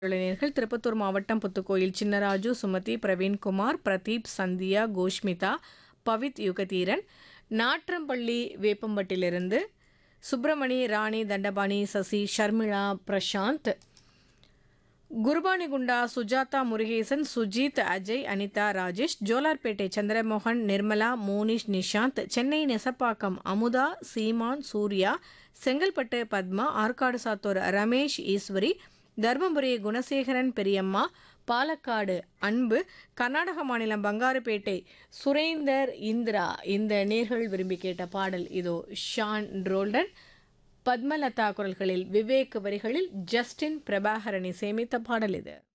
இளைஞர்கள் திருப்பத்தூர் மாவட்டம் புத்துக்கோயில் சின்னராஜு சுமதி பிரவீன்குமார் பிரதீப் சந்தியா கோஷ்மிதா பவித் யுகதீரன் நாற்றம்பள்ளி வேப்பம்பட்டிலிருந்து சுப்பிரமணி ராணி தண்டபாணி சசி ஷர்மிளா பிரசாந்த் குருபானிகுண்டா சுஜாதா முருகேசன் சுஜித் அஜய் அனிதா ராஜேஷ் ஜோலார்பேட்டை சந்திரமோகன் நிர்மலா மோனிஷ் நிஷாந்த் சென்னை நெசப்பாக்கம் அமுதா சீமான் சூர்யா செங்கல்பட்டு பத்மா ஆற்காடு சாத்தூர் ரமேஷ் ஈஸ்வரி தர்மபுரி குணசேகரன் பெரியம்மா பாலக்காடு அன்பு கர்நாடக மாநிலம் பங்காருப்பேட்டை சுரேந்தர் இந்திரா இந்த நேர்கள் விரும்பி கேட்ட பாடல் இதோ ஷான் ரோல்டன் பத்மலதா குரல்களில் விவேக் வரிகளில் ஜஸ்டின் பிரபாகரனை சேமித்த பாடல் இது